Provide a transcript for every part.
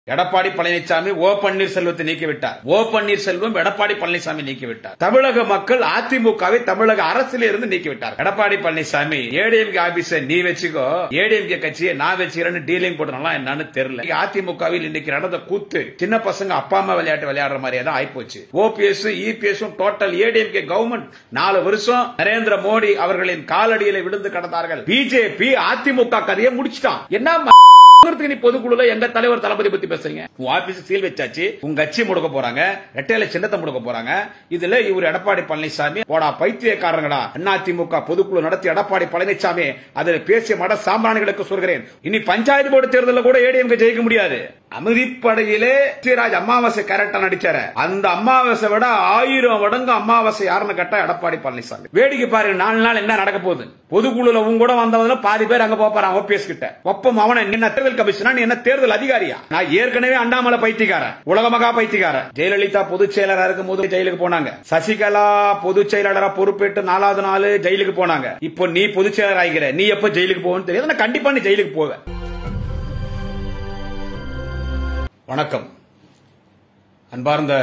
எடப்பாடி பழனிசாமி ஓ பன்னீர்செல்வத்தை நீக்கிவிட்டார் ஓ பன்னீர்செல்வம் எடப்பாடி பழனிசாமி நீக்கிவிட்டார் தமிழக மக்கள் அதிமுகவை தமிழக அரசில் இருந்து நீக்கிவிட்டார் எடப்பாடி பழனிசாமி ஏடிஎம்கே ஆபீஸ நீ வச்சுக்கோ ஏடிஎம்கே கட்சியை நான் வச்சுக்கிறேன்னு டீலிங் போட்டனால என்னன்னு தெரியல அதிமுகவில் இன்னைக்கு நடந்த கூத்து சின்ன பசங்க அப்பா அம்மா விளையாட்டு விளையாடுற மாதிரியே தான் ஆயிப்போச்சு ஓபிஎஸ் இபிஎஸ் டோட்டல் ஏடிஎம்கே கவர்மெண்ட் நாலு வருஷம் நரேந்திர மோடி அவர்களின் காலடியில விழுந்து கடந்தார்கள் பிஜேபி அதிமுக கதையை முடிச்சிட்டான் என்ன வாங்குறதுக்கு நீ பொதுக்குழுல எங்க தலைவர் தளபதி பத்தி பேசுறீங்க உன் ஆபீஸ் சீல் வச்சாச்சு உங்க கட்சி முடக்க போறாங்க ரெட்டையில சின்னத்தை முடக்க போறாங்க இதுல இவர் எடப்பாடி பழனிசாமி போடா பைத்தியக்காரங்கடா அதிமுக பொதுக்குழு நடத்தி எடப்பாடி பழனிசாமி அதில் பேசிய மட சாம்பிராணிகளுக்கு சொல்கிறேன் இனி பஞ்சாயத்து போர்டு தேர்தலில் கூட ஏடிஎம்கே ஜெயிக்க முடியாது அமைதிப்படையிலே சீராஜ் அமாவாசை கரெக்டா நடிச்சாரு அந்த அமாவாசை விட ஆயிரம் மடங்கு அமாவாசை யாருன்னு கேட்டா எடப்பாடி பழனிசாமி வேடிக்கை பாருங்க நாலு நாள் என்ன நடக்க போகுது பொதுக்குழுல உங்க கூட வந்தவங்க பாதி பேர் அங்க போறான் ஓபிஎஸ் கிட்ட ஒப்பம் அவனை என்ன தேர்தல் கமிஷனா நீ என்ன தேர்தல் அதிகாரியா நான் ஏற்கனவே அண்ணாமலை பைத்தியக்காரன் உலக மகா பைத்தியக்காரன் ஜெயலலிதா பொதுச் செயலரா இருக்கும் போது ஜெயிலுக்கு போனாங்க சசிகலா பொதுச் செயலாளரா பொறுப்பேற்று நாலாவது நாள் ஜெயிலுக்கு போனாங்க இப்போ நீ பொதுச் செயலர் ஆகிற நீ எப்ப ஜெயிலுக்கு போகணும்னு தெரியாது நான் கண்டிப்பா நீ ஜெயிலுக்கு போவேன் வணக்கம் அன்பார்ந்த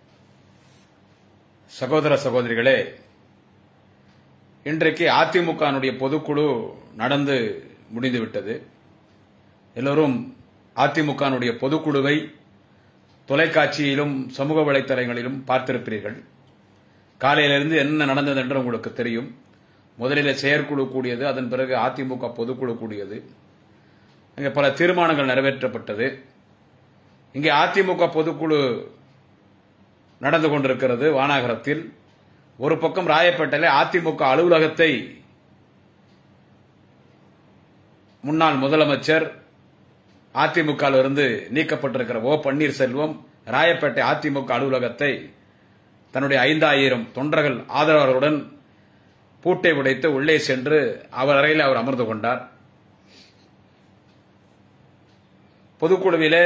சகோதர சகோதரிகளே இன்றைக்கு அதிமுகனுடைய பொதுக்குழு நடந்து முடிந்துவிட்டது எல்லோரும் அதிமுகனுடைய பொதுக்குழுவை தொலைக்காட்சியிலும் சமூக வலைத்தளங்களிலும் பார்த்திருப்பீர்கள் காலையிலிருந்து என்ன நடந்தது என்று உங்களுக்கு தெரியும் முதலில் செயற்குழு கூடியது அதன் பிறகு அதிமுக பொதுக்குழு கூடியது அங்கே பல தீர்மானங்கள் நிறைவேற்றப்பட்டது இங்கே அதிமுக பொதுக்குழு நடந்து கொண்டிருக்கிறது வானாகரத்தில் ஒரு பக்கம் ராயப்பேட்டையில் அதிமுக அலுவலகத்தை முன்னாள் முதலமைச்சர் அதிமுக இருந்து நீக்கப்பட்டிருக்கிற ஓ பன்னீர்செல்வம் ராயப்பேட்டை அதிமுக அலுவலகத்தை தன்னுடைய ஐந்தாயிரம் தொண்டர்கள் ஆதரவாளர்களுடன் பூட்டை உடைத்து உள்ளே சென்று அவர் அறையில் அவர் அமர்ந்து கொண்டார் பொதுக்குழுவிலே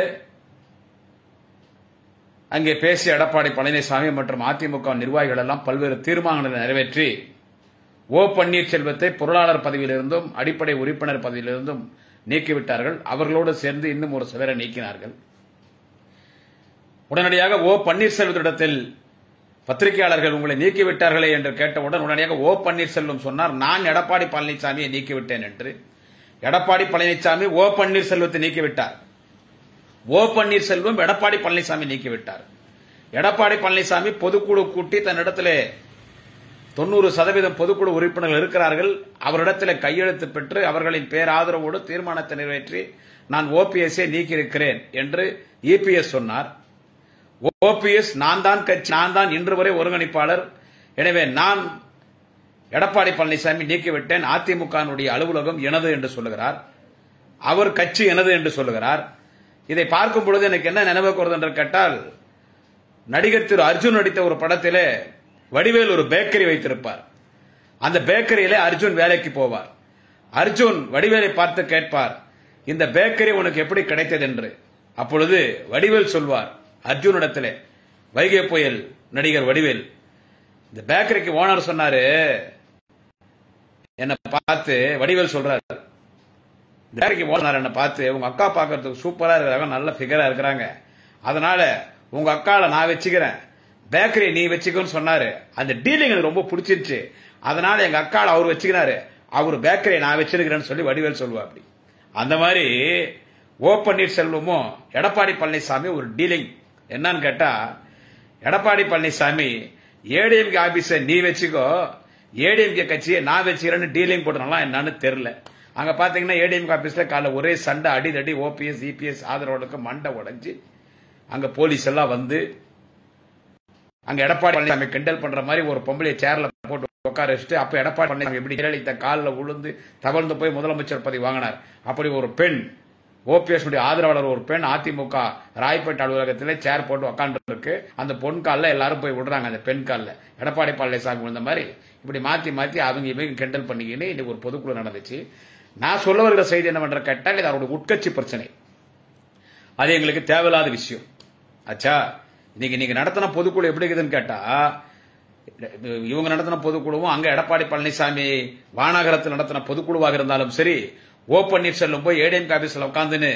அங்கே பேசிய எடப்பாடி பழனிசாமி மற்றும் அதிமுக நிர்வாகிகள் எல்லாம் பல்வேறு தீர்மானங்களை நிறைவேற்றி ஓ பன்னீர்செல்வத்தை பொருளாளர் பதவியிலிருந்தும் அடிப்படை உறுப்பினர் பதவியிலிருந்தும் நீக்கிவிட்டார்கள் அவர்களோடு சேர்ந்து இன்னும் ஒரு சிலரை நீக்கினார்கள் உடனடியாக ஓ பன்னீர்செல்வத்திடத்தில் பத்திரிகையாளர்கள் உங்களை நீக்கிவிட்டார்களே என்று கேட்டவுடன் உடனடியாக ஓ பன்னீர்செல்வம் சொன்னார் நான் எடப்பாடி பழனிசாமியை நீக்கிவிட்டேன் என்று எடப்பாடி பழனிசாமி ஓ பன்னீர்செல்வத்தை நீக்கிவிட்டார் ஓ பன்னீர்செல்வம் எடப்பாடி பழனிசாமி நீக்கிவிட்டார் எடப்பாடி பழனிசாமி பொதுக்குழு கூட்டி தன்னிடத்திலே தொண்ணூறு சதவீதம் பொதுக்குழு உறுப்பினர்கள் இருக்கிறார்கள் அவரிடத்தில் கையெழுத்து பெற்று அவர்களின் பேராதரவோடு தீர்மானத்தை நிறைவேற்றி நான் ஓபிஎஸ்ஐ நீக்கியிருக்கிறேன் என்று இபிஎஸ் சொன்னார் ஓபிஎஸ் நான் தான் கட்சி நான் தான் இன்று வரை ஒருங்கிணைப்பாளர் எனவே நான் எடப்பாடி பழனிசாமி நீக்கிவிட்டேன் அதிமுகனுடைய அலுவலகம் எனது என்று சொல்லுகிறார் அவர் கட்சி எனது என்று சொல்லுகிறார் இதை பார்க்கும் பொழுது எனக்கு என்ன நினைவுக்கு வருது என்று கேட்டால் நடிகர் திரு அர்ஜுன் நடித்த ஒரு படத்திலே வடிவேல் ஒரு பேக்கரி வைத்திருப்பார் அந்த பேக்கரியிலே அர்ஜுன் வேலைக்கு போவார் அர்ஜுன் வடிவேலை பார்த்து கேட்பார் இந்த பேக்கரி உனக்கு எப்படி கிடைத்தது என்று அப்பொழுது வடிவேல் சொல்வார் அர்ஜுனிடத்திலே வைகை புயல் நடிகர் வடிவேல் இந்த பேக்கரிக்கு ஓனர் சொன்னாரு என்ன பார்த்து வடிவேல் சொல்றாரு பேக்கரிக்கு ஓனர் என்ன பார்த்து உங்க அக்கா பார்க்கறதுக்கு சூப்பரா இருக்கிறாங்க நல்ல ஃபிகரா இருக்கிறாங்க அதனால உங்க அக்கால நான் வச்சுக்கிறேன் பேக்கரி நீ வச்சுக்கோன்னு சொன்னாரு அந்த டீலிங் எனக்கு ரொம்ப பிடிச்சிருச்சு அதனால எங்க அக்கால அவர் வச்சுக்கிறாரு அவர் பேக்கரி நான் வச்சிருக்கிறேன்னு சொல்லி வடிவேல் சொல்லுவா அப்படி அந்த மாதிரி ஓ பன்னீர்செல்வமும் எடப்பாடி பழனிசாமி ஒரு டீலிங் என்னன்னு கேட்டா எடப்பாடி பழனிசாமி ஏடிஎம்கே ஆபீஸ நீ வச்சுக்கோ ஏடிஎம்கே கட்சியை நான் வச்சுக்கிறேன்னு டீலிங் போட்டனால என்னன்னு தெரியல அங்க பாத்தீங்கன்னா ஏடிஎம்கே ஆபீஸ்ல காலைல ஒரே சண்டை அடிதடி ஓபிஎஸ் இபிஎஸ் ஆதரவுக்கு மண்டை உடைஞ்சு அங்க போலீஸ் எல்லாம் வந்து அங்க எடப்பாடி பழனிசாமி கிண்டல் பண்ற மாதிரி ஒரு பொம்பளைய சேர்ல போட்டு உட்கார வச்சுட்டு அப்ப எடப்பாடி பழனிசாமி எப்படி ஜெயலலிதா காலில் விழுந்து தவழ்ந்து போய் முதலமைச்சர் பதவி வாங்கினார் அப்படி ஒரு பெண் ஓபிஎஸ் ஆதரவாளர் ஒரு பெண் அதிமுக ராய்பேட்டை அலுவலகத்திலே சேர் போட்டு உக்காண்டு இருக்கு அந்த பொன் காலில் எல்லாரும் போய் விடுறாங்க அந்த பெண் காலில் எடப்பாடி பழனிசாமி விழுந்த மாதிரி இப்படி மாத்தி மாத்தி அவங்க இவங்க கிண்டல் பண்ணிக்கின்னு இன்னைக்கு ஒரு பொதுக்குழு நடந்துச்சு நான் சொல்ல வருகிற செய்தி என்னவென்ற கேட்டால் இது அவருடைய உட்கட்சி பிரச்சனை அது எங்களுக்கு தேவையில்லாத விஷயம் ஆச்சா இன்னைக்கு நீங்க நடத்தின பொதுக்குழு எப்படி இருக்குதுன்னு கேட்டா இவங்க நடத்தின பொதுக்குழுவும் அங்க எடப்பாடி பழனிசாமி வானகரத்தில் நடத்தின பொதுக்குழுவாக இருந்தாலும் சரி ஓ பன்னீர்செல்வம் போய் ஏடிஎம் ஆபீஸ்ல உட்காந்துன்னு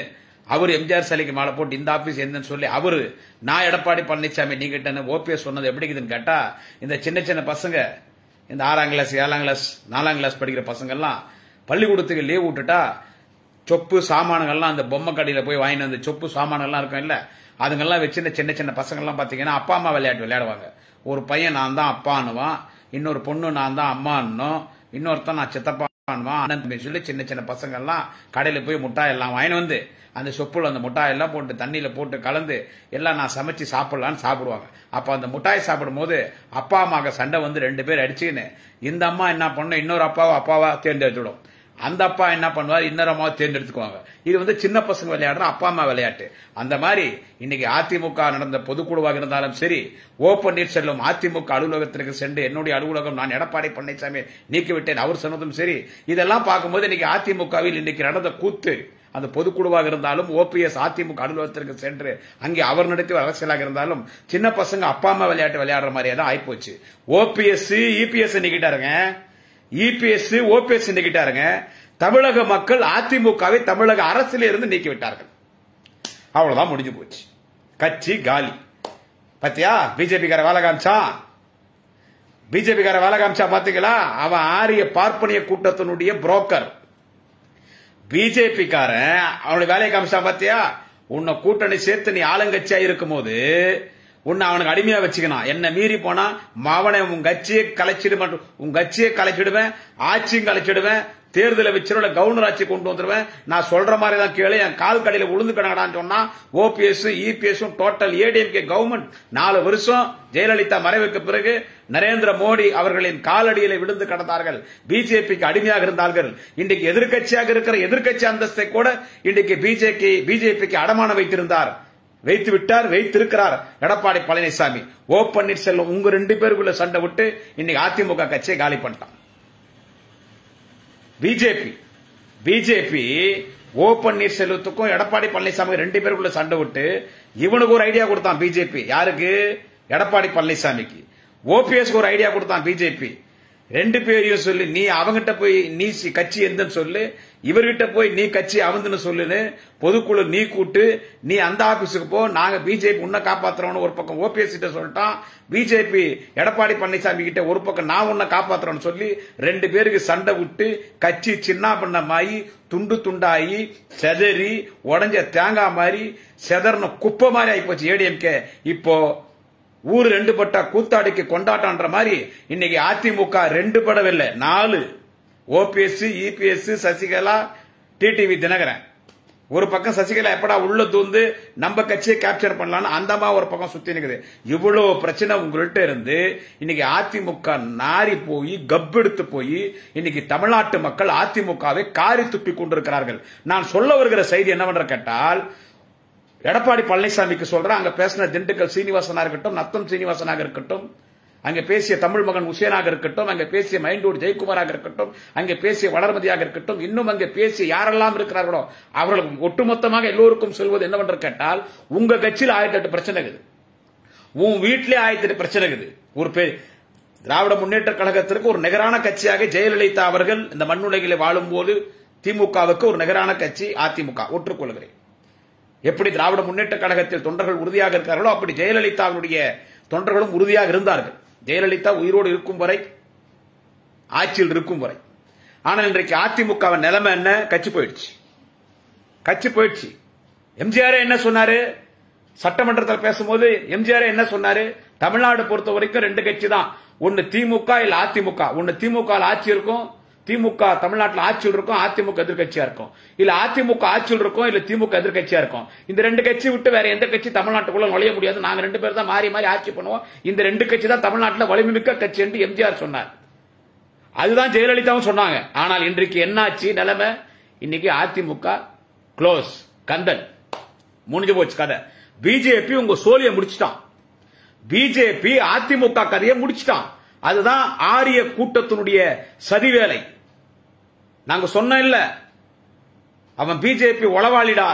அவர் எம்ஜிஆர் சிலைக்கு மாலை போட்டு இந்த ஆபீஸ் என்னன்னு சொல்லி அவரு நான் எடப்பாடி பழனிசாமி நீ கிட்ட ஓபிஎஸ் சொன்னது எப்படி இருக்குதுன்னு கேட்டா இந்த சின்ன சின்ன பசங்க இந்த ஆறாம் கிளாஸ் ஏழாம் கிளாஸ் நாலாம் கிளாஸ் படிக்கிற பசங்க எல்லாம் பள்ளிக்கூடத்துக்கு லீவ் விட்டுட்டா சொப்பு சாமான்கள்லாம் அந்த பொம்மை கடையில போய் வாங்கிட்டு வந்து சொப்பு சாமான்கள்லாம் இருக்கும் இல்ல அதுங்கெல்லாம் வச்சு இந்த சின்ன சின்ன பசங்கள்லாம் பாத்தீங்கன்னா அப்பா அம்மா விளையாட்டு விளையாடுவாங்க ஒரு பையன் நான் தான் அப்பான்னுவான் இன்னொரு பொண்ணு நான் தான் அம்மான்னும் இன்னொருத்தன் நான் சித்தப்பான்னுவான் அண்ணன் தம்பி சொல்லி சின்ன சின்ன பசங்கள்லாம் கடையில போய் முட்டாய் எல்லாம் வாங்கிட்டு வந்து அந்த சொப்புல அந்த முட்டாய் எல்லாம் போட்டு தண்ணியில போட்டு கலந்து எல்லாம் நான் சமைச்சு சாப்பிடலான்னு சாப்பிடுவாங்க அப்ப அந்த முட்டாய் சாப்பிடும் போது அப்பா அம்மாக்கு சண்டை வந்து ரெண்டு பேர் அடிச்சுக்கின்னு இந்த அம்மா என்ன பண்ணும் இன்னொரு அப்பாவை அப்பாவா தேர்ந்தெடுத்துடும் அந்த அப்பா என்ன பண்ணுவார் இன்னொரு அம்மாவை தேர்ந்தெடுத்துக்குவாங்க இது வந்து சின்ன பசங்க விளையாடுற அப்பா அம்மா விளையாட்டு அந்த மாதிரி இன்னைக்கு அதிமுக நடந்த பொதுக்குழுவாக இருந்தாலும் சரி ஓ பன்னீர்செல்வம் அதிமுக அலுவலகத்திற்கு சென்று என்னுடைய அலுவலகம் நான் எடப்பாடி பழனிசாமி நீக்கிவிட்டேன் அவர் சொன்னதும் சரி இதெல்லாம் பார்க்கும்போது இன்னைக்கு அதிமுகவில் இன்னைக்கு நடந்த கூத்து அந்த பொதுக்குழுவாக இருந்தாலும் ஓபிஎஸ் அதிமுக அலுவலகத்திற்கு சென்று அங்கே அவர் நடத்திய அரசியலாக இருந்தாலும் சின்ன பசங்க அப்பா அம்மா விளையாட்டு விளையாடுற மாதிரியே தான் ஆயிப்போச்சு ஓபிஎஸ் இபிஎஸ் நிக்கிட்டாருங்க இபிஎஸ் ஓபிஎஸ் நிக்கிட்டாருங்க தமிழக மக்கள் அதிமுகவை தமிழக அரசியல இருந்து நீக்கி விட்டார்கள் அவ்வளவுதான் முடிஞ்சு போச்சு கட்சி காலி பத்தியா பிஜேபி கார வேலை காமிச்சான் பிஜேபி கார வேலை காமிச்சா பாத்தீங்களா அவன் ஆரிய பார்ப்பனிய கூட்டத்தினுடைய புரோக்கர் பிஜேபி காரன் அவனுடைய வேலையை காமிச்சா பாத்தியா உன்னை கூட்டணி சேர்த்து நீ ஆளுங்கட்சியா இருக்கும் போது உன்னை அவனுக்கு அடிமையா வச்சுக்கணும் என்ன மீறி போனா மாவனை உன் கட்சியை கலைச்சிடுவேன் உன் கட்சியை கலைச்சிடுவேன் ஆட்சியும் கலைச்சிடுவேன் தேர்தலை வச்சிருவ கவர்னர் ஆட்சி கொண்டு வந்துருவேன் நான் சொல்ற மாதிரி தான் கேளு என் கால் கடையில உளுந்து கிடங்கடான்னு சொன்னா ஓபிஎஸ் இபிஎஸ் டோட்டல் ஏடிஎம்கே கவர்மெண்ட் நாலு வருஷம் ஜெயலலிதா மறைவுக்கு பிறகு நரேந்திர மோடி அவர்களின் காலடியில விழுந்து கிடந்தார்கள் பிஜேபிக்கு அடிமையாக இருந்தார்கள் இன்றைக்கு எதிர்க்கட்சியாக இருக்கிற எதிர்க்கட்சி அந்தஸ்தை கூட இன்றைக்கு பிஜேபி பிஜேபிக்கு அடமான வைத்திருந்தார் வைத்து விட்டார் வைத்திருக்கிறார் எடப்பாடி பழனிசாமி ஓ பன்னீர்செல்வம் உங்க ரெண்டு பேருக்குள்ள சண்டை விட்டு இன்னைக்கு அதிமுக கட்சியை காலி பண்ணிட்டான் பிஜேபி பிஜேபி ஓ பன்னீர்செல்வத்துக்கும் எடப்பாடி பழனிசாமி ரெண்டு பேருக்குள்ள சண்டை விட்டு இவனுக்கு ஒரு ஐடியா கொடுத்தான் பிஜேபி யாருக்கு எடப்பாடி பழனிசாமிக்கு ஓபிஎஸ்க்கு ஒரு ஐடியா கொடுத்தான் பிஜேபி ரெண்டு பேரையும் சொல்லி நீ அவங்கிட்ட போய் நீ சி- கட்சி எந்தன்னு சொல்லு இவர்கிட்ட போய் நீ கட்சி அவந்துன்னு சொல்லுன்னு பொதுக்குழு நீ கூட்டு நீ அந்த ஆபீஸுக்கு போ நாங்க பிஜேபி உன்னை காப்பாத்துறோம்னு ஒரு பக்கம் ஓபிஎஸ் கிட்ட சொல்லிட்டான் பிஜேபி எடப்பாடி பழனிசாமி கிட்ட ஒரு பக்கம் நான் உன்னை காப்பாத்துறேன்னு சொல்லி ரெண்டு பேருக்கு சண்டை விட்டு கட்சி சின்ன பண்ணமாயி துண்டு துண்டாயி செதறி உடஞ்ச தேங்காய் மாதிரி செதறின குப்பை மாதிரி ஆயிப்போச்சு ஏடிஎம்கே இப்போ ஊர் ரெண்டு பட்டா கூத்தாடிக்கு கொண்டாட்டம்ன்ற மாதிரி இன்னைக்கு அதிமுக ரெண்டு படவில்லை நாலு ஓபிஎஸ் இபிஎஸ் சசிகலா டிடிவி தினகரன் ஒரு பக்கம் சசிகலா எப்படா உள்ள தூந்து நம்ம கட்சியை கேப்சர் பண்ணலாம்னு அந்தமா ஒரு பக்கம் சுத்தி நிக்குது இவ்வளவு பிரச்சனை உங்கள்கிட்ட இருந்து இன்னைக்கு அதிமுக நாரி போய் கப்பெடுத்து போய் இன்னைக்கு தமிழ்நாட்டு மக்கள் அதிமுகவை காரி துப்பி கொண்டிருக்கிறார்கள் நான் சொல்ல வருகிற செய்தி என்னவென்று கேட்டால் எடப்பாடி பழனிசாமிக்கு சொல்றேன் அங்க பேசின திண்டுக்கல் சீனிவாசனா இருக்கட்டும் நத்தம் சீனிவாசனாக இருக்கட்டும் அங்க பேசிய தமிழ் மகன் உசேனாக இருக்கட்டும் அங்க பேசிய மைண்டூர் ஜெயக்குமாராக இருக்கட்டும் அங்கே பேசிய வளர்மதியாக இருக்கட்டும் இன்னும் அங்கே பேசிய யாரெல்லாம் இருக்கிறார்களோ அவர்கள் ஒட்டுமொத்தமாக எல்லோருக்கும் சொல்வது என்னவென்று கேட்டால் உங்க கட்சியில் ஆயிரத்தி எட்டு பிரச்சனை இருக்குது உன் வீட்டிலே ஆயிரத்தி எட்டு பிரச்சனை இருக்குது ஒரு பே திராவிட முன்னேற்ற கழகத்திற்கு ஒரு நிகரான கட்சியாக ஜெயலலிதா அவர்கள் இந்த மண்ணுலகிலே வாழும்போது திமுகவுக்கு ஒரு நிகரான கட்சி அதிமுக ஒற்றுக்கொள்கிறேன் எப்படி திராவிட முன்னேற்ற கழகத்தில் தொண்டர்கள் உறுதியாக இருக்கிறார்களோ அப்படி ஜெயலலிதாவுடைய தொண்டர்களும் உறுதியாக இருந்தார்கள் ஜெயலலிதா உயிரோடு இருக்கும் வரை ஆட்சியில் இருக்கும் வரை ஆனால் இன்றைக்கு அதிமுகவின் நிலைமை என்ன கட்சி போயிடுச்சு கட்சி போயிடுச்சு எம்ஜிஆர் என்ன சொன்னாரு சட்டமன்றத்தில் பேசும்போது எம்ஜிஆர் என்ன சொன்னாரு தமிழ்நாடு பொறுத்த வரைக்கும் ரெண்டு கட்சி தான் ஒன்னு திமுக இல்ல அதிமுக ஒன்னு திமுக ல ஆட்சி இருக்கும் திமுக தமிழ்நாட்டில் ஆட்சியில் இருக்கும் அதிமுக எதிர்க்கட்சியா இருக்கும் இல்ல அதிமுக ஆட்சியில் இருக்கும் இல்ல திமுக எதிர்க்கட்சியா இருக்கும் இந்த ரெண்டு கட்சி விட்டு வேற எந்த கட்சி தமிழ்நாட்டுக்குள்ள நுழைய முடியாது நாங்க ரெண்டு பேர் தான் மாறி மாறி ஆட்சி பண்ணுவோம் இந்த ரெண்டு கட்சி தான் தமிழ்நாட்டில் வலிமைமிக்க கட்சி என்று எம்ஜிஆர் சொன்னார் அதுதான் ஜெயலலிதாவும் சொன்னாங்க ஆனால் இன்றைக்கு என்னாச்சு நிலைமை இன்னைக்கு அதிமுக க்ளோஸ் கந்தன் முடிஞ்சு போச்சு கதை பிஜேபி உங்க சோழியை முடிச்சிட்டான் பிஜேபி அதிமுக கதையை முடிச்சிட்டான் அதுதான் ஆரிய கூட்டத்தினுடைய சதிவேலை நாங்க சொன்ன இல்ல அவன் பிஜேபி உளவாளிடா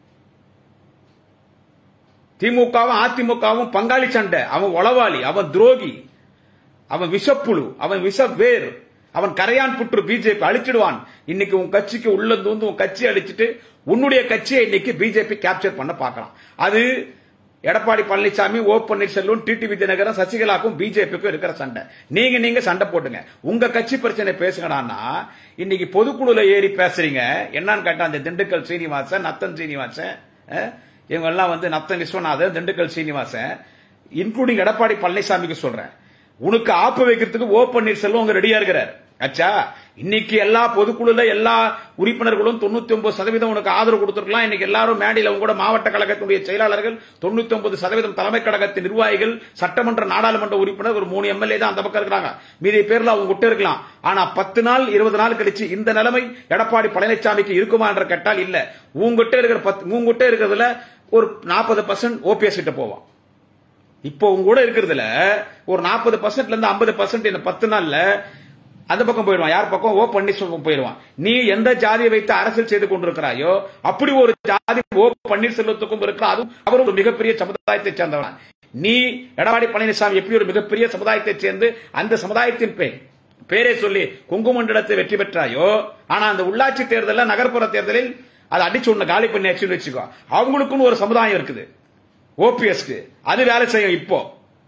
திமுகவும் அதிமுகவும் பங்காளி சண்டை அவன் உளவாளி அவன் துரோகி அவன் விஷப்புழு அவன் விஷ வேர் அவன் கரையான் புற்று பிஜேபி அழிச்சிடுவான் இன்னைக்கு உன் கட்சிக்கு உள்ள வந்து உன் கட்சி அழிச்சிட்டு உன்னுடைய கட்சியை இன்னைக்கு பிஜேபி கேப்சர் பண்ண பார்க்கலாம் அது எடப்பாடி பழனிசாமி ஓ பன்னீர்செல்வம் டிடி விஜயநகரம் சசிகலாக்கும் பிஜேபிக்கும் இருக்கிற சண்டை நீங்க நீங்க சண்டை போட்டுங்க உங்க கட்சி பிரச்சனை பேசுங்கடான்னா இன்னைக்கு பொதுக்குழுல ஏறி பேசுறீங்க என்னன்னு கேட்டா அந்த திண்டுக்கல் சீனிவாசன் நத்தன் சீனிவாசன் அஹ், இவங்க எல்லாம் வந்து நத்தன் விஸ்வநாதன் திண்டுக்கல் சீனிவாசன் இன்க்ளூடிங் எடப்பாடி பழனிசாமிக்கு சொல்றேன் உனக்கு ஆப்பு வைக்கிறதுக்கு ஓ பன்னீர்செல்வம் உங்க ரெடியா இருக்கிறார் அச்சா இன்னைக்கு எல்லா பொதுக்குழுல எல்லா உறுப்பினர்களும் தொண்ணூத்தி ஒன்பது சதவீதம் உனக்கு ஆதரவு கொடுத்திருக்கலாம் இன்னைக்கு எல்லாரும் மேடையில உங்க கூட மாவட்ட கழகத்தினுடைய செயலாளர்கள் தொண்ணூத்தி ஒன்பது சதவீதம் தலைமை கழகத்தின் நிர்வாகிகள் சட்டமன்ற நாடாளுமன்ற உறுப்பினர் ஒரு மூணு எம்எல்ஏ தான் அந்த பக்கம் இருக்கிறாங்க மீதி பேர்ல அவங்க விட்டு இருக்கலாம் ஆனா பத்து நாள் இருபது நாள் கழிச்சு இந்த நிலைமை எடப்பாடி பழனிசாமிக்கு இருக்குமா என்று கேட்டால் இல்ல உங்ககிட்ட இருக்கிற பத்து உங்ககிட்ட இருக்கிறதுல ஒரு நாற்பது பர்சன்ட் ஓபிஎஸ் கிட்ட போவான் இப்போ உங்க கூட இருக்கிறதுல ஒரு நாற்பது பர்சன்ட்ல இருந்து ஐம்பது பர்சன்ட் இந்த பத்து நாள்ல அந்த பக்கம் போயிடுவான் யார் பக்கம் ஓ பன்னீர்செல்வம் போயிடுவான் நீ எந்த ஜாதியை வைத்து அரசியல் செய்து கொண்டிருக்கிறாயோ அப்படி ஒரு ஜாதி ஓ பன்னீர்செல்வத்துக்கும் இருக்கிற அதுவும் அவர் ஒரு மிகப்பெரிய சமுதாயத்தை சேர்ந்தவன் நீ எடப்பாடி பழனிசாமி எப்படி ஒரு மிகப்பெரிய சமுதாயத்தை சேர்ந்து அந்த சமுதாயத்தின் பேர் பேரை சொல்லி குங்குமண்டலத்தை வெற்றி பெற்றாயோ ஆனா அந்த உள்ளாட்சி தேர்தலில் நகர்ப்புற தேர்தலில் அதை அடிச்சு ஒண்ணு காலி பண்ணி ஆச்சுன்னு வச்சுக்கோ அவங்களுக்குன்னு ஒரு சமுதாயம் இருக்குது ஓபிஎஸ்க்கு அது வேலை செய்யும் இப்போ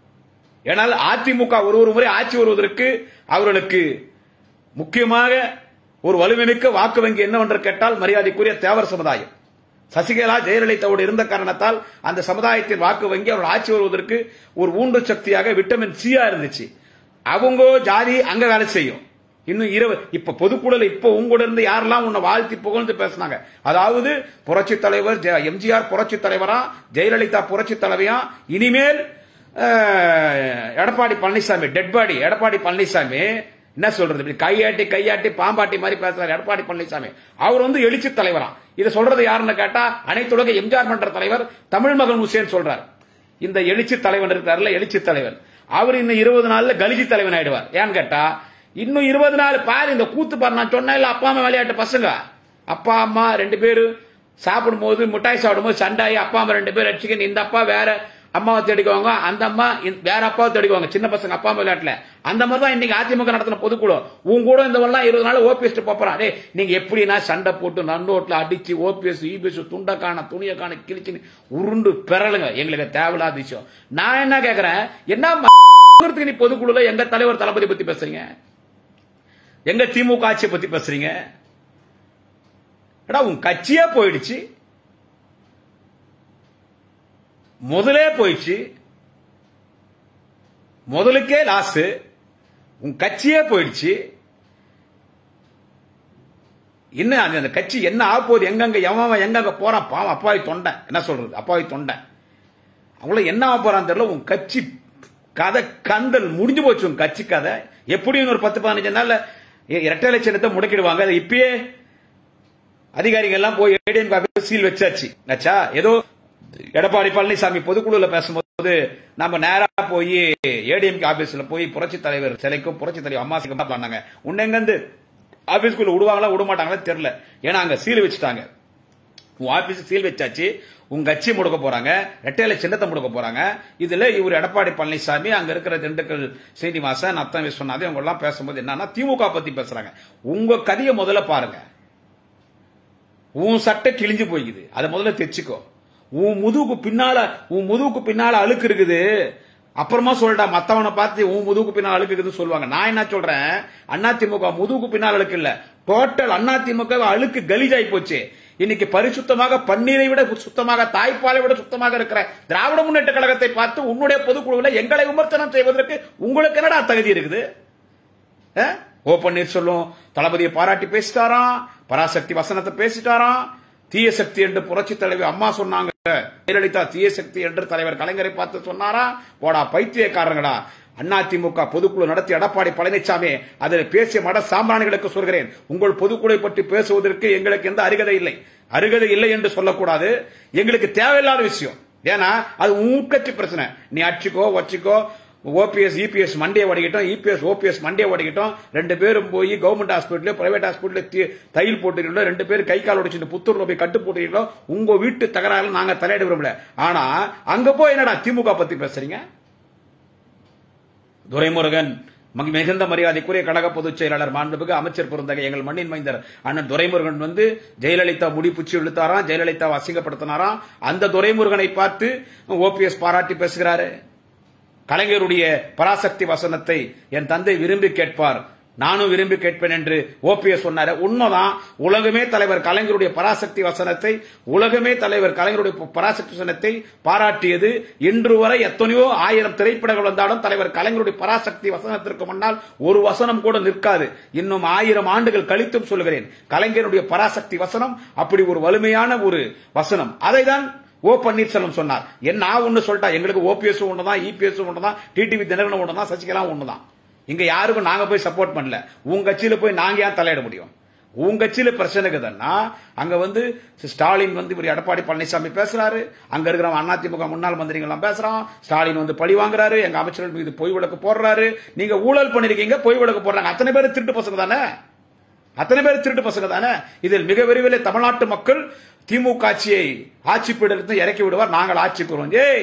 ஏனால் அதிமுக ஒரு ஒரு முறை ஆட்சி வருவதற்கு அவர்களுக்கு முக்கியமாக ஒரு வலுமைமிக்க வாக்கு வங்கி என்னவென்று கேட்டால் மரியாதைக்குரிய தேவர் சமுதாயம் சசிகலா ஜெயலலிதாவோடு இருந்த காரணத்தால் அந்த சமுதாயத்தின் வாக்கு வங்கி அவர்கள் ஆட்சி வருவதற்கு ஒரு ஊன்று சக்தியாக விட்டமின் சியா இருந்துச்சு அவங்க ஜாதி அங்க வேலை செய்யும் இன்னும் இரவு இப்ப பொதுக்குழல் இப்ப உங்கூட இருந்து யாரெல்லாம் உன்னை வாழ்த்தி புகழ்ந்து பேசினாங்க அதாவது புரட்சி தலைவர் ஜெ- எம்ஜிஆர் புரட்சி தலைவரா ஜெயலலிதா புரட்சி தலைவையா இனிமேல் அஹ், எடப்பாடி பழனிசாமி டெட் பாடி எடப்பாடி பழனிசாமி என்ன சொல்றது இப்படி கையாட்டி கையாட்டி பாம்பாட்டி மாதிரி பேசுறாரு எடப்பாடி பழனிசாமி அவர் வந்து எழுச்சி தலைவரா இதை சொல்றது யாருன்னு கேட்டா அனைத்துலக எம்ஜிஆர் மன்ற தலைவர் தமிழ் மகன் ஹுசேன் சொல்றார் இந்த எழுச்சி தலைவன் இருக்காருல்ல எழுச்சி தலைவன் அவர் இன்னும் இருபது நாள்ல கலிஜி தலைவன் ஆயிடுவார் ஏன்னு கேட்டா இன்னும் இருபது நாள் பாரு இந்த கூத்து பாரு நான் சொன்னேன் இல்ல அப்பா அம்மா விளையாட்டு பசங்க அப்பா அம்மா ரெண்டு பேரும் சாப்பிடும்போது மிட்டாய் சாப்பிடும்போது சண்டாயி அப்பா அம்மா ரெண்டு பேரும் அடிச்சுக்கணும் இந்த அப்பா வேற அம்மாவை தேடிக்குவாங்க அந்த அம்மா இந்த- வேற அப்பாவை தேடிக்குவாங்க சின்ன பசங்க அப்பா அம்மா விளையாட்டுல அந்த மாதிரி தான் இன்னைக்கு அதிமுக நடத்தின பொதுக்குழு உங்க கூட இந்த வரலாம் இருபது நாள் ஓபிஎஸ் போறான் டேய் நீங்க எப்படின்னா சண்டை போட்டு நன்னோட்ல அடிச்சு ஓபிஎஸ் இபிஎஸ் துண்டை காண துணியை காண கிழிச்சு உருண்டு பெறலுங்க எங்களுக்கு தேவையில்லாத விஷயம் நான் என்ன கேக்குறேன் என்ன ம- நீ பொதுக்குழுல எங்க தலைவர் தளபதி பத்தி பேசுறீங்க எங்க திமுக ஆட்சியை பத்தி பேசுறீங்க எடா உன் கட்சியே போயிடுச்சு முதலே போயிடுச்சு முதலுக்கே லாஸ் உன் கட்சியே போயிடுச்சு இன்னும் அந்த அந்த கட்சி என்ன ஆக போகுது எங்கங்க எவன் எங்கங்க போறான் பாவம் அப்பாவி தொண்டை என்ன சொல்றது அப்பாவி தொண்டை அவங்கள என்ன ஆக போறான்னு தெரியல உன் கட்சி கதை கந்தல் முடிஞ்சு போச்சு உன் கட்சி கதை எப்படி இன்னொரு பத்து பதினஞ்சு நாள்ல இ- இரட்டை லட்சணத்தை முடக்கிடுவாங்க அது இப்பயே அதிகாரிகள் எல்லாம் போய் ஏடிஎம் ஆபீஸ் சீல் வச்சாச்சு ஆச்சா ஏதோ எடப்பாடி பழனிசாமி பொதுக்குழுல பேசும்போது நம்ம நேரா போய் ஏடிஎம் ஆபீஸ்ல போய் புரட்சி தலைவர் சிலைக்கும் புரட்சி தலைவர் அம்மா பண்ணாங்க உன்ன ஆபீஸ்க்குள்ள விடுவாங்களா விட மாட்டாங்களா தெரியல ஏன்னா அங்க சீல் வச்சுட்டாங்க உன் ஆபீஸ் சீல் வச்சாச்சு உங்க கட்சி முடக்க போறாங்க ரெட்டையில சின்னத்தை முடக்க போறாங்க இதுல இவர் எடப்பாடி பழனிசாமி அங்க இருக்கிற திண்டுக்கல் சீனிவாசன் நத்தம் விஸ்வநாதன் இவங்க எல்லாம் பேசும்போது என்னன்னா திமுக பத்தி பேசுறாங்க உங்க கதையை முதல்ல பாருங்க உன் சட்டை கிழிஞ்சு போய்க்குது அதை முதல்ல தைச்சுக்கோ உன் முதுகுக்கு பின்னால உன் முதுகுக்கு பின்னால அழுக்கு இருக்குது அப்புறமா சொல்லிட்டா மத்தவனை பார்த்து உன் முதுகுக்கு பின்னால அழுக்கு இருக்குதுன்னு சொல்லுவாங்க நான் என்ன சொல்றேன் அண்ணா திமுக முதுகுக்கு பின்னால் அழுக்கு இல்ல டோட்டல் அண்ணா திமுக அழுக்கு கலீஜாய் போச்சு இன்னைக்கு பரிசுத்தமாக பன்னீரை விட சுத்தமாக தாய்ப்பாலை விட சுத்தமாக இருக்கிற திராவிட முன்னேற்ற கழகத்தை பார்த்து உன்னுடைய பொதுக்குழுவில் எங்களை விமர்சனம் செய்வதற்கு உங்களுக்கு என்னடா தகுதி இருக்குது அஹ்? ஓ பன்னீர்செல்வம் தளபதியை பாராட்டி பேசிட்டாராம் பராசக்தி வசனத்தை பேசிட்டாராம் தீய சக்தி என்று புரட்சி தலைவி அம்மா சொன்னாங்க ஜெயலலிதா தீய சக்தி என்று தலைவர் கலைஞரை பார்த்து சொன்னாரா போடா பைத்தியக்காரங்களா அதிமுக பொதுக்குழு நடத்தி எடப்பாடி பழனிசாமி அதில் பேசிய மட சாம்பிராணிகளுக்கு சொல்கிறேன் உங்கள் பொதுக்குழு பற்றி பேசுவதற்கு எங்களுக்கு எந்த அருகதை இல்லை அருகதை இல்லை என்று சொல்லக்கூடாது எங்களுக்கு தேவையில்லாத விஷயம் ஏன்னா அது ஊக்கச்சி பிரச்சனை நீ அடிச்சுக்கோ வச்சுக்கோ ஓபிஎஸ் இபிஎஸ் மண்டே ஓடிக்கிட்டோம் இபிஎஸ் ஓபிஎஸ் மண்டே ஓடிக்கிட்டோம் ரெண்டு பேரும் போய் கவர்மெண்ட் ஹாஸ்பிட்டல் பிரைவேட் ஹாஸ்பிட்டல் தையல் போட்டுக்கிறோம் ரெண்டு பேரும் கை கால் உடைச்சிட்டு புத்தூர்ல போய் கட்டு போட்டுக்கிறோம் உங்க வீட்டு தகராறுல நாங்க தலையிட விரும்பல ஆனா அங்க போய் என்னடா திமுக பத்தி பேசுறீங்க துரைமுருகன் மகி- மிகுந்த மரியாதைக்குரிய கழக பொதுச் செயலாளர் மாண்புமிகு அமைச்சர் பெருந்தகை எங்கள் மண்ணின் மைந்தர் அண்ணன் துரைமுருகன் வந்து ஜெயலலிதா முடிப்புச்சி இழுத்தாராம் ஜெயலலிதாவை அசிங்கப்படுத்தினாராம் அந்த துரைமுருகனை பார்த்து ஓபிஎஸ் பாராட்டி பேசுகிறாரு கலைஞருடைய பராசக்தி வசனத்தை என் தந்தை விரும்பி கேட்பார் நானும் விரும்பி கேட்பேன் என்று ஓபிஎஸ் சொன்னாரு உண்மைதான் உலகமே தலைவர் கலைஞருடைய பராசக்தி வசனத்தை உலகமே தலைவர் கலைஞருடைய பராசக்தி வசனத்தை பாராட்டியது இன்று வரை எத்தனையோ ஆயிரம் திரைப்படங்கள் வந்தாலும் தலைவர் கலைஞருடைய பராசக்தி வசனத்திற்கு முன்னால் ஒரு வசனம் கூட நிற்காது இன்னும் ஆயிரம் ஆண்டுகள் கழித்தும் சொல்கிறேன் கலைஞருடைய பராசக்தி வசனம் அப்படி ஒரு வலிமையான ஒரு வசனம் அதை தான் ஓ பன்னீர்செல்வம் சொன்னார் என்ன நான் ஒண்ணு சொல்லிட்டா எங்களுக்கு ஓபிஎஸ் ஒண்ணுதான் இபிஎஸ் ஒண்ணுதான் டிடிவி தினகரன் ஒண்ணுதான் சசிகலா ஒண்ணுதான் இங்க யாருக்கும் நாங்க போய் சப்போர்ட் பண்ணல உங்க கட்சியில போய் நாங்க ஏன் தலையிட முடியும் உங்க கட்சியில பிரச்சனை இருக்குதுன்னா அங்க வந்து ஸ்டாலின் வந்து இவர் எடப்பாடி பழனிசாமி பேசுறாரு அங்க இருக்கிற அதிமுக முன்னாள் மந்திரிகள் எல்லாம் பேசுறான் ஸ்டாலின் வந்து பழி வாங்குறாரு எங்க அமைச்சர்கள் மீது பொய் விளக்கு போடுறாரு நீங்க ஊழல் பண்ணிருக்கீங்க பொய் விளக்கு போடுறாங்க அத்தனை பேர் திருட்டு பசங்க தானே அத்தனை பேர் திருட்டு பசங்க தானே இதில் மிக விரைவில் தமிழ்நாட்டு மக்கள் திமுக ஆட்சியை ஆட்சி பீடத்திலிருந்து இறக்கி விடுவார் நாங்கள் ஆட்சிக்கு வருவோம் ஏய்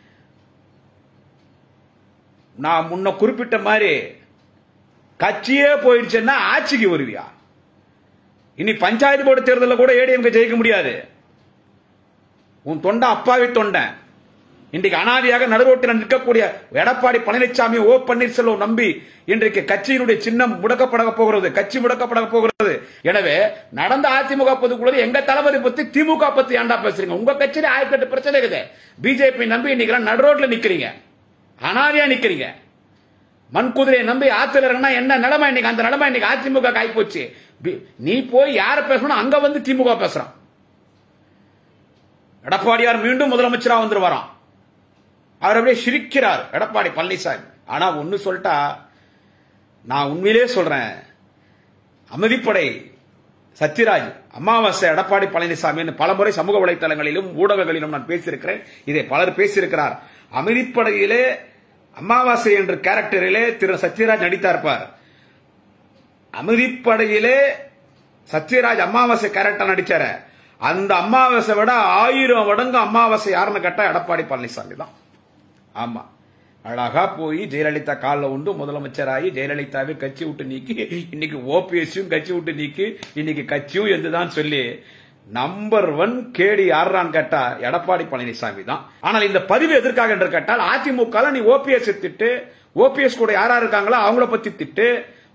நான் முன்ன குறிப்பிட்ட மாதிரி கட்சியே போயிடுச்சுன்னா ஆட்சிக்கு வருவியா இனி பஞ்சாயத்து போர்டு தேர்தலில் கூட ஏடிஎம்கே ஜெயிக்க முடியாது உன் தொண்டை அப்பாவி தொண்டன் இன்றைக்கு அனாதியாக நடுரோட்டில் நிற்கக்கூடிய எடப்பாடி பழனிசாமி ஓ பன்னீர்செல்வம் நம்பி இன்றைக்கு கட்சியினுடைய சின்னம் முடக்கப்பட போகிறது கட்சி முடக்கப்பட போகிறது எனவே நடந்த அதிமுக பொதுக்குழு எங்க தளபதி பத்தி திமுக பத்தி ஏன்டா பேசுறீங்க உங்க கட்சியில ஆயிரத்தி எட்டு பிரச்சனை இருக்குது பிஜேபி நம்பி இன்னைக்கு நடுரோட்ல நிக்கிறீங்க அனாதியா நிக்கிறீங்க மண்குதிரையை நம்பி ஆத்துல இறங்கினா என்ன நிலைமை இன்னைக்கு அந்த நிலைமை இன்னைக்கு அதிமுக காய் போச்சு பி- நீ போய் யார பேசணும் அங்க வந்து திமுக பேசுறான் எடப்பாடியார் மீண்டும் முதலமைச்சரா வந்துருவாராம் அவர் அப்படியே சிரிக்கிறார் எடப்பாடி பழனிசாமி ஆனா ஒன்னு சொல்லிட்டா நான் உண்மையிலே சொல்றேன் அமைதிப்படை சத்யராஜ் அமாவாசை எடப்பாடி பழனிசாமி பலமுறை சமூக வலைத்தளங்களிலும் ஊடகங்களிலும் நான் பேசியிருக்கிறேன் இதை பலர் பேசியிருக்கிறார் அமைதிப்படையிலே அமாவாசை என்ற கேரக்டரிலே திரு சத்யராஜ் நடித்தார்ப்பார் அமைதிப்படையிலே சத்யராஜ் அமாவாசை கேரக்டர் நடிச்சாரு அந்த அமாவாசை விட ஆயிரம் மடங்கு அமாவாசை யாருன்னு கேட்டா எடப்பாடி பழனிசாமி தான் ஆமா அழகா போய் ஜெயலலிதா காலில் உண்டு முதலமைச்சராகி ஜெயலலிதாவை கட்சி விட்டு நீக்கி இன்னைக்கு ஓபிஎஸ்ஸையும் கட்சி விட்டு நீக்கி இன்னைக்கு கட்சியும் என்றுதான் சொல்லி நம்பர் ஒன் கேடி யாருன்னு கேட்டா எடப்பாடி பழனிசாமி தான் ஆனால் இந்த பதிவு எதற்காக என்று கேட்டால் அதிமுக நீ ஓபிஎஸ் திட்டு ஓபிஎஸ் கூட யாரா இருக்காங்களோ அவங்கள பத்தி திட்டு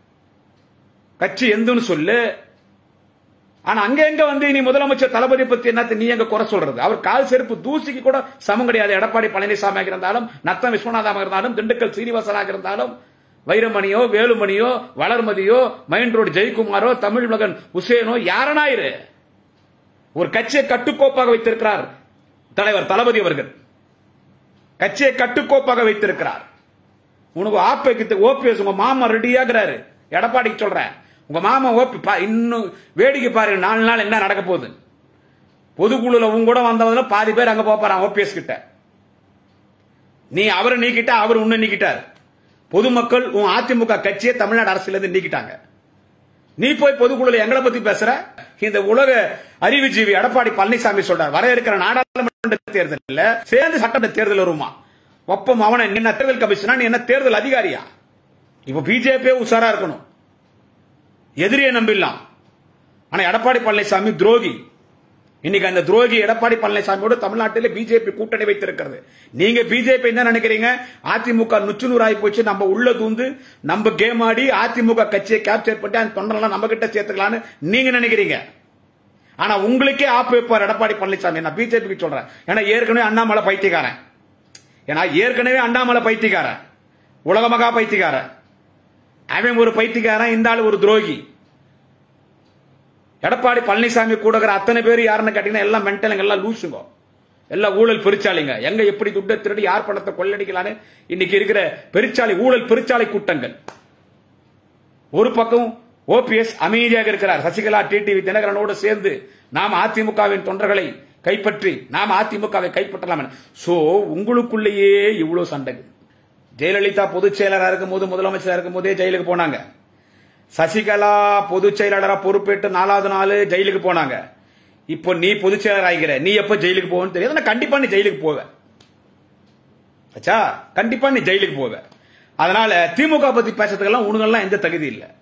கட்சி எந்துன்னு சொல்லு ஆனா அங்க எங்க வந்து நீ முதலமைச்சர் தளபதி பத்தி என்ன நீ எங்க குறை சொல்றது அவர் கால் செருப்பு தூசிக்கு கூட சமம் கிடையாது எடப்பாடி பழனிசாமியாக இருந்தாலும் நத்தம் விஸ்வநாதமாக இருந்தாலும் திண்டுக்கல் சீனிவாசனாக இருந்தாலும் வைரமணியோ வேலுமணியோ வளர்மதியோ மைண்ட் ரோடு ஜெயக்குமாரோ தமிழ் மகன் உசேனோ யாரனாயிரு ஒரு கட்சியை கட்டுக்கோப்பாக வைத்திருக்கிறார் தலைவர் தளபதி அவர்கள் கட்சியை கட்டுக்கோப்பாக வைத்திருக்கிறார் உனக்கு ஆப்பைக்கு ஓபிஎஸ் உங்க மாமா ரெடியாகிறாரு எடப்பாடிக்கு சொல்றேன் உங்க மாமா ஓபி பா- இன்னும் வேடிக்கை பாருங்க நாலு நாள் என்ன நடக்க போகுது பொதுக்குழுல உங்க கூட வந்தவங்க பாதி பேர் அங்க போறான் ஓபிஎஸ் கிட்ட நீ அவரை நீக்கிட்ட அவர் உன்னை நீக்கிட்டார் பொதுமக்கள் உன் அதிமுக கட்சியை தமிழ்நாடு அரசுல இருந்து நீக்கிட்டாங்க நீ போய் பொதுக்குழுல எங்களை பத்தி பேசுற இந்த உலக அறிவுஜீவி எடப்பாடி பழனிசாமி சொல்றார் வர இருக்கிற நாடாளுமன்ற தேர்தலில் சேர்ந்து சட்டமன்ற தேர்தல் வருமா ஒப்பம் அவனை நீ என்ன தேர்தல் கமிஷனா நீ என்ன தேர்தல் அதிகாரியா இப்ப பிஜேபியே உஷாரா இருக்கணும் எதிரியை நம்பிடலாம் ஆனா எடப்பாடி பழனிசாமி துரோகி இன்னைக்கு அந்த துரோகி எடப்பாடி பழனிசாமியோடு தமிழ்நாட்டில் பிஜேபி கூட்டணி வைத்திருக்கிறது நீங்க பிஜேபி என்ன நினைக்கிறீங்க அதிமுக நுச்சுநூறு ஆகி போச்சு நம்ம உள்ள தூந்து நம்ம கேம் ஆடி அதிமுக கட்சியை கேப்சர் பண்ணி அந்த தொண்டரெல்லாம் நம்ம கிட்ட சேர்த்துக்கலாம்னு நீங்க நினைக்கிறீங்க ஆனா உங்களுக்கே ஆப்பு வைப்பார் எடப்பாடி பழனிசாமி நான் பிஜேபிக்கு சொல்றேன் ஏன்னா ஏற்கனவே அண்ணாமலை பைத்தியக்காரன் ஏன்னா ஏற்கனவே அண்ணாமலை பைத்தியக்காரன் உலக மகா பைத்தியக்காரன் அவன் ஒரு பைத்தியக்காரன் இந்த ஆள் ஒரு துரோகி எடப்பாடி பழனிசாமி கூட இருக்கிற அத்தனை பேர் யாருன்னு கேட்டீங்கன்னா எல்லாம் மென்டலுங்க எல்லாம் லூசுங்க எல்லாம் ஊழல் பெருச்சாளிங்க எங்க எப்படி துட்டை திருடி யார் பணத்தை கொள்ளடிக்கலான்னு இன்னைக்கு இருக்கிற பெருச்சாளி ஊழல் பெருச்சாளி கூட்டங்கள் ஒரு பக்கம் ஓபிஎஸ் அமைதியாக இருக்கிறார் சசிகலா டிடிவி தினகரனோடு சேர்ந்து நாம் அதிமுகவின் தொண்டர்களை கைப்பற்றி நாம் அதிமுகவை கைப்பற்றலாம் என. சோ உங்களுக்குள்ளேயே இவ்வளவு சண்டை ஜெயலலிதா பொதுச் செயலராக இருக்கும் போது முதலமைச்சராக இருக்கும் போதே ஜெயிலுக்கு போனாங்க சசிகலா பொதுச் செயலாளரா பொறுப்பேற்று நாலாவது நாள் ஜெயிலுக்கு போனாங்க இப்போ நீ பொதுச் செயலர் ஆகிக்கிற நீ எப்ப ஜெயிலுக்கு போவேன்னு தெரியாது ஆனா கண்டிப்பா நீ ஜெயிலுக்கு போவ ஆச்சா கண்டிப்பா நீ ஜெயிலுக்கு போவ அதனால திமுக பத்தி பேசுறதுக்கெல்லாம் உனங்கெல்லாம் எந்த தகுதி இல்லை